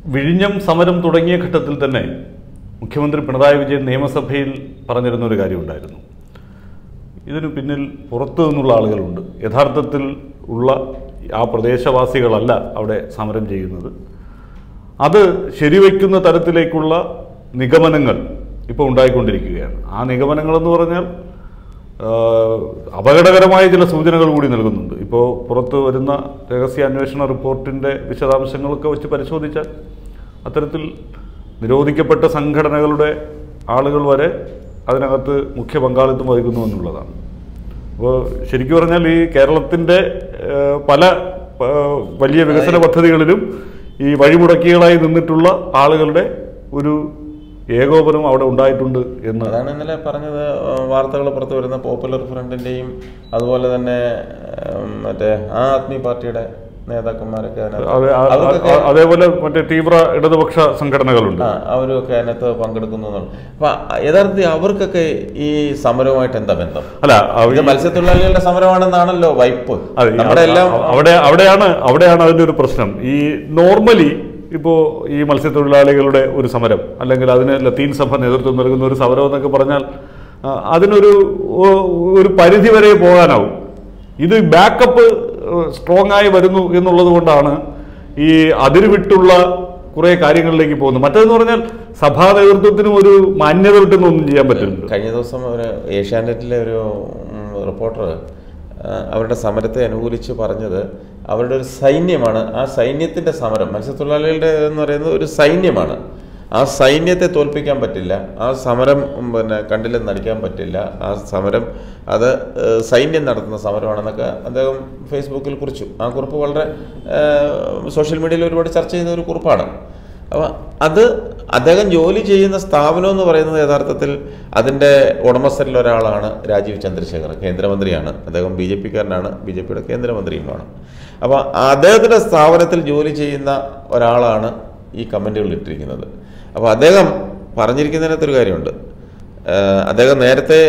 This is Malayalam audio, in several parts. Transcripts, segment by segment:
വിഴിഞ്ഞം സമരം തുടങ്ങിയ ഘട്ടത്തിൽ തന്നെ മുഖ്യമന്ത്രി പിണറായി വിജയൻ നിയമസഭയിൽ പറഞ്ഞിരുന്ന ഒരു കാര്യമുണ്ടായിരുന്നു ഇതിനു പിന്നിൽ പുറത്തു നിന്നുള്ള ആളുകളുണ്ട് യഥാർത്ഥത്തിൽ ഉള്ള ആ പ്രദേശവാസികളല്ല അവിടെ സമരം ചെയ്യുന്നത് അത് ശരിവയ്ക്കുന്ന തരത്തിലേക്കുള്ള നിഗമനങ്ങൾ ഇപ്പോൾ ഉണ്ടായിക്കൊണ്ടിരിക്കുകയാണ് ആ നിഗമനങ്ങളെന്ന് പറഞ്ഞാൽ ആ, അപകടകരമായ ചില സൂചനകൾ കൂടി നൽകുന്നുണ്ട് ഇപ്പോൾ പുറത്ത് വരുന്ന രഹസ്യാന്വേഷണ റിപ്പോർട്ടിൻ്റെ വിശദാംശങ്ങളൊക്കെ വെച്ച് പരിശോധിച്ചാൽ അത്തരത്തിൽ നിരോധിക്കപ്പെട്ട സംഘടനകളുടെ ആളുകൾ വരെ അതിനകത്ത് മുഖ്യ പങ്കാളിത്തം വഹിക്കുന്നു എന്നുള്ളതാണ് അപ്പോൾ ശരിക്കും പറഞ്ഞാൽ ഈ കേരളത്തിൻ്റെ ഏഹ്, പല ഏഹ്, വലിയ വികസന പദ്ധതികളിലും ഈ വഴിമുടക്കികളായി നിന്നിട്ടുള്ള ആളുകളുടെ ഒരു ഏകോപനം അവിടെ ഉണ്ടായിട്ടുണ്ട് എന്ന് അതാണ് ഇന്നലെ പറഞ്ഞത് വാർത്തകൾ പുറത്തു വരുന്ന പോപ്പുലർ ഫ്രണ്ടിന്റെയും അതുപോലെ തന്നെ ഉം, മറ്റേ ആ ആദ്മി പാർട്ടിയുടെ നേതാക്കന്മാരൊക്കെ അതിനകത്ത് അതെ, ആ- അവർക്കൊക്കെ ആ- അതേപോലെ മറ്റേ തീവ്ര ഇടതുപക്ഷ സംഘടനകളുണ്ട് ആ അവരൊക്കെ അതിനകത്ത് പങ്കെടുക്കുന്നു എന്നുള്ളത്. അപ്പൊ യഥാർത്ഥത്തിൽ അവർക്കൊക്കെ ഈ സമരവുമായിട്ട് എന്താ ബന്ധം അല്ല അവ- ഇത് മത്സ്യത്തൊഴിലാളികളുടെ സമരമാണെന്നാണല്ലോ വൈപ്പ് അതെ ഈ നമ്മുടെ എല്ലാം അ- അവിടെ അവിടെയാണ് അവിടെയാണ് അതിൻ്റെ ഒരു പ്രശ്നം ഈ നോർമലി ഇപ്പോൾ ഈ മത്സ്യത്തൊഴിലാളികളുടെ ഒരു സമരം അല്ലെങ്കിൽ അതിന് ലത്തീൻ സഭ നേതൃത്വം നൽകുന്ന ഒരു സമരം എന്നൊക്കെ പറഞ്ഞാൽ ആ, അതിനൊരു ഒ- ഒരു പരിധി വരെ പോകാനാവും ഇത് ബാക്കപ്പ് സ്ട്രോങ് ആയി വരുന്നു എന്നുള്ളത് കൊണ്ടാണ് ഈ അതിരുവിട്ടുള്ള കുറേ കാര്യങ്ങളിലേക്ക് പോകുന്നത് മറ്റേതെന്ന് പറഞ്ഞാൽ സഭാ നേതൃത്വത്തിനും ഒരു മാന്യത വിട്ടൊന്നും ഒന്നും ചെയ്യാൻ പറ്റുന്നില്ല കഴിഞ്ഞ ദിവസം ഒരു ഏഷ്യാനെറ്റിലെ ഒരു ഉം, റിപ്പോർട്ടർ ആ, അവരുടെ സമരത്തെ അനുകൂലിച്ച് പറഞ്ഞത് അവരുടെ ഒരു സൈന്യമാണ് ആ സൈന്യത്തിന്റെ സമരം മത്സ്യത്തൊഴിലാളികളുടെ എന്ന് പറയുന്നത് ഒരു സൈന്യമാണ് ആ സൈന്യത്തെ തോൽപ്പിക്കാൻ പറ്റില്ല ആ സമരം ഉം, പിന്നെ കണ്ടില്ലെന്ന് നടിക്കാൻ പറ്റില്ല ആ സമരം അത് ഏഹ്, സൈന്യം നടത്തുന്ന സമരമാണെന്നൊക്കെ അദ്ദേഹം ഫേസ്ബുക്കിൽ കുറിച്ചു ആ കുറിപ്പ് വളരെ ഏഹ്, സോഷ്യൽ മീഡിയയിൽ ഒരുപാട് ചർച്ച ചെയ്ത ഒരു കുറിപ്പാണ് അപ്പോൾ അത് അദ്ദേഹം ജോലി ചെയ്യുന്ന സ്ഥാപനം എന്ന് പറയുന്നത് യഥാർത്ഥത്തിൽ അതിൻ്റെ ഉടമസ്ഥരിൽ ഒരാളാണ് രാജീവ് ചന്ദ്രശേഖർ കേന്ദ്രമന്ത്രിയാണ് അദ്ദേഹം ബി ജെ പിക്കാരനാണ് ബി ജെ പിയുടെ കേന്ദ്രമന്ത്രിയുമാണ് അപ്പോൾ അദ്ദേഹത്തിൻ്റെ സ്ഥാപനത്തിൽ ജോലി ചെയ്യുന്ന ഒരാളാണ് ഈ കമൻറ്റുകൾ ഇട്ടിരിക്കുന്നത് അപ്പോൾ അദ്ദേഹം പറഞ്ഞിരിക്കുന്നതിനകത്തൊരു കാര്യമുണ്ട് ഏഹ് അദ്ദേഹം നേരത്തെ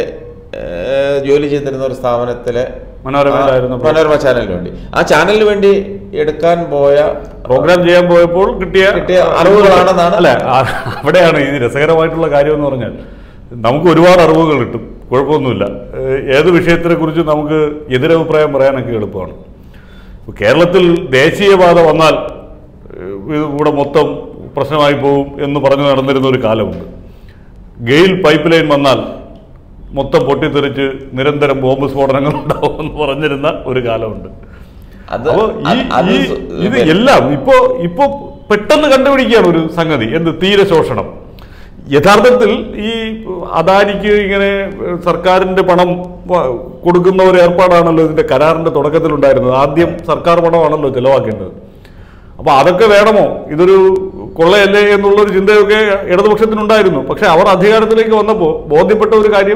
ഏഹ് ജോലി ചെയ്തിരുന്ന ഒരു സ്ഥാപനത്തിലെ മനോരമയിലായിരുന്നപ്പോൾ. മനോരമ ചാനലിന് വേണ്ടി ആ ചാനലിന് വേണ്ടി എടുക്കാൻ പോയ പ്രോഗ്രാം ചെയ്യാൻ പോയപ്പോൾ കിട്ടിയ കിട്ടിയ അറിവുകളാണെന്നാണ് അല്ല ആ- അവിടെയാണ് ഈ രസകരമായിട്ടുള്ള കാര്യം എന്ന് പറഞ്ഞാൽ നമുക്ക് ഒരുപാട് അറിവുകൾ കിട്ടും കുഴപ്പമൊന്നുമില്ല ഏഹ് ഏത് വിഷയത്തിനെ കുറിച്ച് നമുക്ക് എതിരഭിപ്രായം പറയാനൊക്കെ എളുപ്പമാണ് ഇപ്പൊ കേരളത്തിൽ ദേശീയപാത വന്നാൽ ഏഹ് ഇത് ഇവിടെ മൊത്തം പ്രശ്നമായി പോകും എന്ന് പറഞ്ഞു നടന്നിരുന്ന ഒരു കാലമുണ്ട് ഗെയിൽ പൈപ്പ് ലൈൻ വന്നാൽ മൊത്തം പൊട്ടിത്തെറിച്ച് നിരന്തരം ബോംബ് സ്ഫോടനങ്ങൾ ഉണ്ടാവും എന്ന് പറഞ്ഞിരുന്ന ഒരു കാലമുണ്ട് അത് അപ്പോ ഈ അത് ഈ സു- ഇത് എല്ലാം ഇപ്പോ ഇപ്പോ പെട്ടെന്ന് കണ്ടുപിടിക്കുകയാണ് ഒരു സംഗതി എന്ത് തീരെ ശോഷണം യഥാർത്ഥത്തിൽ ഈ അദാനിക്ക് ഇങ്ങനെ സർക്കാരിന്റെ പണം വ- കൊടുക്കുന്ന ഒരു ഏർപ്പാടാണല്ലോ ഇതിന്റെ കരാറിന്റെ തുടക്കത്തിൽ ഉണ്ടായിരുന്നത് ആദ്യം സർക്കാർ പണമാണല്ലോ ചെലവാക്കേണ്ടത് അപ്പൊ അതൊക്കെ വേണമോ ഇതൊരു കൊള്ളയല്ലേ എന്നുള്ളൊരു ചിന്തയൊക്കെ ഇടതുപക്ഷത്തിനുണ്ടായിരുന്നു പക്ഷെ അവർ അധികാരത്തിലേക്ക് വന്നപ്പോൾ ബോധ്യപ്പെട്ട ഒരു കാര്യം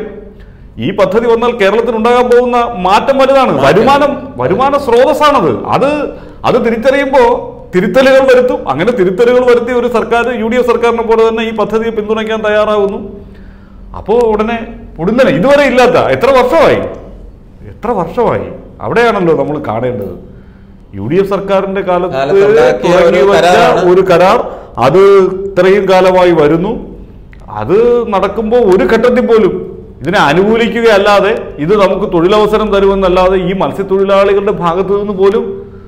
ഈ പദ്ധതി വന്നാൽ കേരളത്തിൽ ഉണ്ടാകാൻ പോകുന്ന മാറ്റം വലുതാണ് വരുമാനം വരുമാന സ്രോതസ്സാണത് അത് അത് തിരിച്ചറിയുമ്പോൾ തിരുത്തലുകൾ വരുത്തും അങ്ങനെ തിരുത്തലുകൾ വരുത്തിയ ഒരു സർക്കാർ യു ഡി എഫ് സർക്കാരിനെ പോലെ തന്നെ ഈ പദ്ധതിയെ പിന്തുണയ്ക്കാൻ തയ്യാറാകുന്നു അപ്പോൾ ഉടനെ ഉടനെ ഇതുവരെ ഇല്ലാത്ത എത്ര വർഷമായി എത്ര വർഷമായി അവിടെയാണല്ലോ നമ്മൾ കാണേണ്ടത് യു ഡി എഫ് സർക്കാരിന്റെ കാലത്ത് കാലത്തുണ്ടാക്കിയ ഒരു തുടങ്ങി വെച്ച കരാറാണ്. ഒരു കരാർ അത് ഇത്രയും കാലമായി വരുന്നു അത് നടക്കുമ്പോൾ ഒരു ഘട്ടത്തിൽ പോലും ഇതിനെ അനുകൂലിക്കുകയല്ലാതെ ഇത് നമുക്ക് തൊഴിലവസരം തരുമെന്നല്ലാതെ ഈ മത്സ്യത്തൊഴിലാളികളുടെ ഭാഗത്തു നിന്ന് പോലും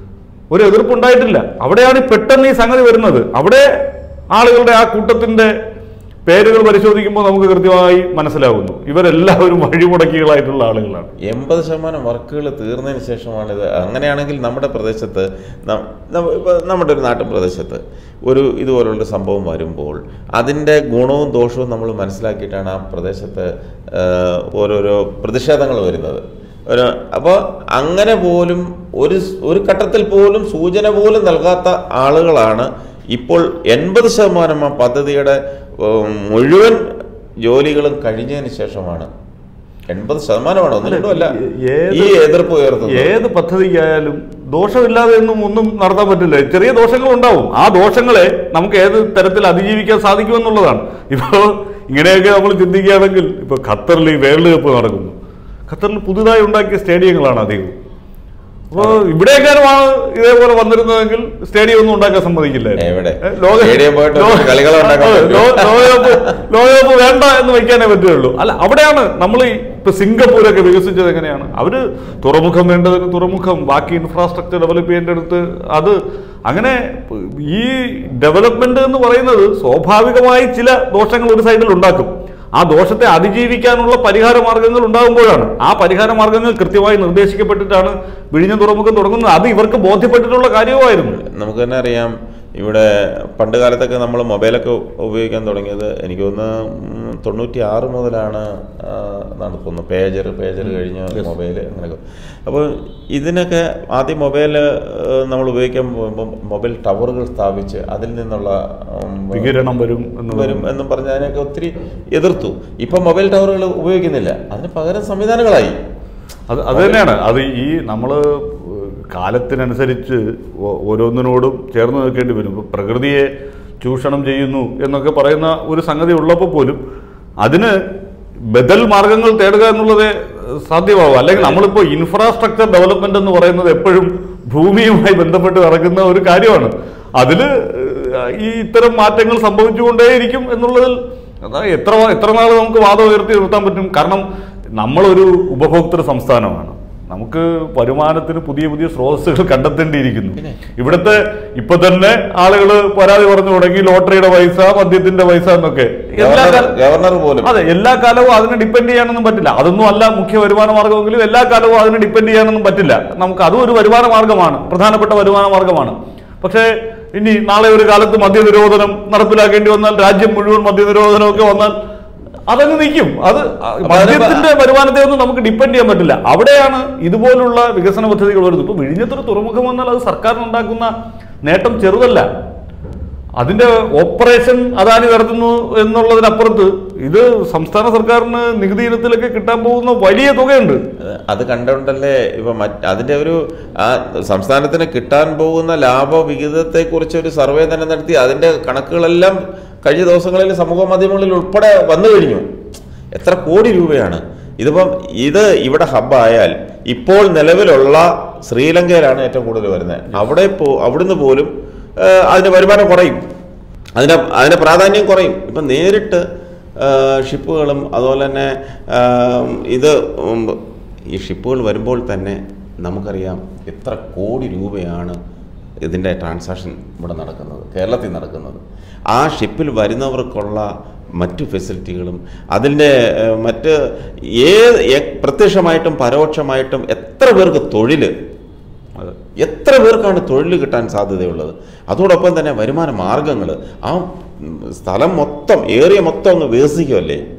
ഒരു എതിർപ്പുണ്ടായിട്ടില്ല അവിടെയാണ് ഈ പെട്ടെന്ന് ഈ സംഗതി വരുന്നത് അവിടെ ആളുകളുടെ ആ കൂട്ടത്തിന്റെ പേരുകൾ പരിശോധിക്കുമ്പോൾ നമുക്ക് കൃത്യമായി മനസ്സിലാകുന്നു ഇവരെല്ലാവരും വഴിമുടക്കികളായിട്ടുള്ള ആളുകളാണ് എൺപത് ശതമാനം വർക്കുകൾ തീർന്നതിന് ശേഷമാണിത് അങ്ങനെയാണെങ്കിൽ നമ്മുടെ പ്രദേശത്ത് ന- നമ്മ- ഇപ്പൊ നമ്മുടെ ഒരു നാട്ടിൻ പ്രദേശത്ത് ഒരു ഇതുപോലുള്ള സംഭവം വരുമ്പോൾ അതിൻ്റെ ഗുണവും ദോഷവും നമ്മൾ മനസ്സിലാക്കിയിട്ടാണ് ആ പ്രദേശത്ത് ആ, ഓരോരോ പ്രതിഷേധങ്ങൾ വരുന്നത് ഒരു അപ്പോൾ അങ്ങനെ പോലും ഒരു സ്- ഒരു ഘട്ടത്തിൽ പോലും സൂചന പോലും നൽകാത്ത ആളുകളാണ് ഇപ്പോൾ എൺപത് ശതമാനം ആ പദ്ധതിയുടെ ഉം, മുഴുവൻ ജോലികളും കഴിഞ്ഞതിന് ശേഷമാണ് എൺപത് ശതമാനമാണ് ഒന്നും രണ്ടും അല്ല ഏത് ഈ എതിർപ്പ് ഉയർത്തുന്നത് ഏത് പദ്ധതിക്കായാലും ദോഷമില്ലാതെ ഒന്നും ഒന്നും നടത്താൻ പറ്റില്ല ചെറിയ ദോഷങ്ങൾ ഉണ്ടാവും ആ ദോഷങ്ങളെ നമുക്ക് ഏത് തരത്തിൽ അതിജീവിക്കാൻ സാധിക്കുമെന്നുള്ളതാണ് ഇപ്പോൾ ഇങ്ങനെയൊക്കെ നമ്മൾ ചിന്തിക്കുകയാണെങ്കിൽ ഇപ്പോൾ ഖത്തറിൽ ഈ വേൾഡ് കപ്പ് നടക്കുന്നു ഖത്തറിൽ പുതുതായി ഉണ്ടാക്കിയ സ്റ്റേഡിയങ്ങളാണ് അധികവും അപ്പോൾ ഇവിടെയെങ്ങാനുമാണ് ഇതേപോലെ വന്നിരുന്നതെങ്കിൽ സ്റ്റേഡിയം ഒന്നും ഉണ്ടാക്കാൻ സമ്മതിക്കില്ലായിരുന്നു എവിടെ? ഏ, ലോക- സ്റ്റേഡിയം പോയിട്ട് ലോ- കളികൾ ഉണ്ടാക്കാൻ അതെ, പറ്റുമോ? ലോ- ലോകകപ്പ് ലോകകപ്പ് വേണ്ട എന്ന് വയ്ക്കാനേ പറ്റുള്ളൂ അല്ല അവിടെയാണ് നമ്മൾ ഈ ഇപ്പൊ സിംഗപ്പൂരൊക്കെ വികസിച്ചത് എങ്ങനെയാണ് അവര് തുറമുഖം വേണ്ടതിന് തുറമുഖം ബാക്കി ഇൻഫ്രാസ്ട്രക്ചർ ഡെവലപ്പ് ചെയ്യേണ്ടടുത്ത് അത് അങ്ങനെ ഈ ഡെവലപ്മെന്റ് എന്ന് പറയുന്നത് സ്വാഭാവികമായി ചില ദോഷങ്ങൾ ഒരു സൈഡിൽ ഉണ്ടാക്കും ആ ദോഷത്തെ അതിജീവിക്കാനുള്ള പരിഹാര മാർഗങ്ങൾ ഉണ്ടാകുമ്പോഴാണ് ആ പരിഹാര മാർഗങ്ങൾ കൃത്യമായി നിർദ്ദേശിക്കപ്പെട്ടിട്ടാണ് വിഴിഞ്ഞ തുറമുഖം തുടങ്ങുന്നത് അത് ഇവർക്ക് ബോധ്യപ്പെട്ടിട്ടുള്ള കാര്യവുമായിരുന്നു നമുക്ക് തന്നെ അറിയാം ഇവിടെ പണ്ട് കാലത്തൊക്കെ നമ്മൾ മൊബൈലൊക്കെ ഉപയോഗിക്കാൻ തുടങ്ങിയത് എനിക്ക് തോന്നുന്നു തൊണ്ണൂറ്റി ആറ് മുതലാണ് ആ, നടത്തുന്നത് പേജർ പേജർ കഴിഞ്ഞ് മൊബൈൽ അങ്ങനെയൊക്കെ അപ്പോൾ ഇതിനൊക്കെ ആദ്യം മൊബൈൽ നമ്മൾ ഉപയോഗിക്കാൻ പോകുമ്പോൾ മൊബൈൽ ടവറുകൾ സ്ഥാപിച്ച് അതിൽ നിന്നുള്ള ഉം, വികിരണം വരും എന്ന് വരും എന്നും പറഞ്ഞ് അതിനൊക്കെ ഒത്തിരി എതിർത്തു ഇപ്പം മൊബൈൽ ടവറുകൾ ഉപയോഗിക്കുന്നില്ല അതിന് പകരം സംവിധാനങ്ങളായി അത് അത് തന്നെയാണ് അത് ഈ നമ്മൾ കാലത്തിനനുസരിച്ച് ഓ- ഓരോന്നിനോടും ചേർന്ന് നിൽക്കേണ്ടി വരും ഇപ്പൊ പ്രകൃതിയെ ചൂഷണം ചെയ്യുന്നു എന്നൊക്കെ പറയുന്ന ഒരു സംഗതി ഉള്ളപ്പോൾ പോലും അതിന് ബദൽ മാർഗങ്ങൾ തേടുക എന്നുള്ളതേ സാധ്യമാവും അല്ലെങ്കിൽ നമ്മളിപ്പോൾ ഇൻഫ്രാസ്ട്രക്ചർ ഡെവലപ്മെന്റ് എന്ന് പറയുന്നത് എപ്പോഴും ഭൂമിയുമായി ബന്ധപ്പെട്ട് നടക്കുന്ന ഒരു കാര്യമാണ് അതിൽ ഈ ഇത്തരം മാറ്റങ്ങൾ സംഭവിച്ചുകൊണ്ടേയിരിക്കും എന്നുള്ളതിൽ അതാ എത്ര എത്ര നാൾ നമുക്ക് വാദം ഉയർത്തി നിർത്താൻ പറ്റും കാരണം നമ്മളൊരു ഉപഭോക്തൃ സംസ്ഥാനമാണ് നമുക്ക് വരുമാനത്തിന് പുതിയ പുതിയ സ്രോതസ്സുകൾ കണ്ടെത്തേണ്ടിയിരിക്കുന്നു ഇവിടുത്തെ ഇപ്പൊ തന്നെ ആളുകൾ പരാതി പറഞ്ഞു തുടങ്ങി ലോട്ടറിയുടെ പൈസ മദ്യത്തിന്റെ പൈസ എന്നൊക്കെ എല്ലാ ഗവർണർ കാല- ഗവർണർ പോലും അതെ എല്ലാ കാലവും അതിനെ ഡിപ്പെൻഡ് ചെയ്യാനൊന്നും പറ്റില്ല അതൊന്നും അല്ല മുഖ്യ വരുമാന മാർഗമെങ്കിലും എല്ലാ കാലവും അതിനെ ഡിപ്പെൻഡ് ചെയ്യാനൊന്നും പറ്റില്ല നമുക്ക് അതും ഒരു വരുമാന മാർഗമാണ് പ്രധാനപ്പെട്ട വരുമാന മാർഗമാണ് പക്ഷേ ഇനി നാളെ ഒരു കാലത്ത് മദ്യനിരോധനം നടപ്പിലാക്കേണ്ടി വന്നാൽ രാജ്യം മുഴുവൻ മദ്യനിരോധനമൊക്കെ വന്നാൽ അതങ്ങ് നിൽക്കും അത് മദ്യത്തിന്റെ വരുമാനത്തെ ഒന്നും നമുക്ക് ഡിപ്പെൻഡ് ചെയ്യാൻ പറ്റില്ല അവിടെയാണ് ഇതുപോലുള്ള വികസന പദ്ധതികൾ വരുന്നത് ഇപ്പൊ വിഴിഞ്ഞത്തൊരു തുറമുഖം വന്നാൽ അത് സർക്കാരിനുണ്ടാക്കുന്ന നേട്ടം ചെറുതല്ല അതിന്റെ ഓപ്പറേഷൻ അദാനി നടത്തുന്നു എന്നുള്ളതിനപ്പുറത്ത് ഇത് സംസ്ഥാന സർക്കാരിന് നികുതി ഇനത്തിലൊക്കെ കിട്ടാൻ പോകുന്ന വലിയ തുകയുണ്ട് അത് കണ്ടുകൊണ്ടല്ലേ ഇപ്പൊ മറ്റ് അതിന്റെ ഒരു ആ സംസ്ഥാനത്തിന് കിട്ടാൻ പോകുന്ന ലാഭവിഹിതത്തെ കുറിച്ച് ഒരു സർവേ തന്നെ നടത്തി അതിന്റെ കണക്കുകളെല്ലാം കഴിഞ്ഞ ദിവസങ്ങളിൽ സമൂഹ മാധ്യമങ്ങളിൽ ഉൾപ്പെടെ വന്നു കഴിഞ്ഞു എത്ര കോടി രൂപയാണ് ഇതിപ്പം ഇത് ഇവിടെ ഹബ്ബായാൽ ഇപ്പോൾ നിലവിലുള്ള ശ്രീലങ്കയിലാണ് ഏറ്റവും കൂടുതൽ വരുന്നത് അവിടെ പോ അവിടുന്ന് പോലും ആ, അതിന്റെ വരുമാനം കുറയും അതിന്റെ അതിന്റെ പ്രാധാന്യം കുറയും ഇപ്പം നേരിട്ട് ആ, ഷിപ്പുകളും അതുപോലെ തന്നെ ആ, ഇത് ഉം, ഈ ഷിപ്പുകൾ വരുമ്പോൾ തന്നെ നമുക്കറിയാം എത്ര കോടി രൂപയാണ് ഇതിൻ്റെ ട്രാൻസാക്ഷൻ ഇവിടെ നടക്കുന്നത് കേരളത്തിൽ നടക്കുന്നത് ആ ഷിപ്പിൽ വരുന്നവർക്കുള്ള മറ്റു ഫെസിലിറ്റികളും അതിൻ്റെ ഏഹ്, മറ്റ് ഏത് എ- പ്രത്യക്ഷമായിട്ടും പരോക്ഷമായിട്ടും എത്ര പേർക്ക് തൊഴിൽ അതെ. എത്ര പേർക്കാണ് തൊഴിൽ കിട്ടാൻ സാധ്യതയുള്ളത് അതോടൊപ്പം തന്നെ വരുമാന മാർഗങ്ങൾ ആ ഉം, സ്ഥലം മൊത്തം ഏറിയ മൊത്തം അങ്ങ് വികസിക്കുമല്ലേ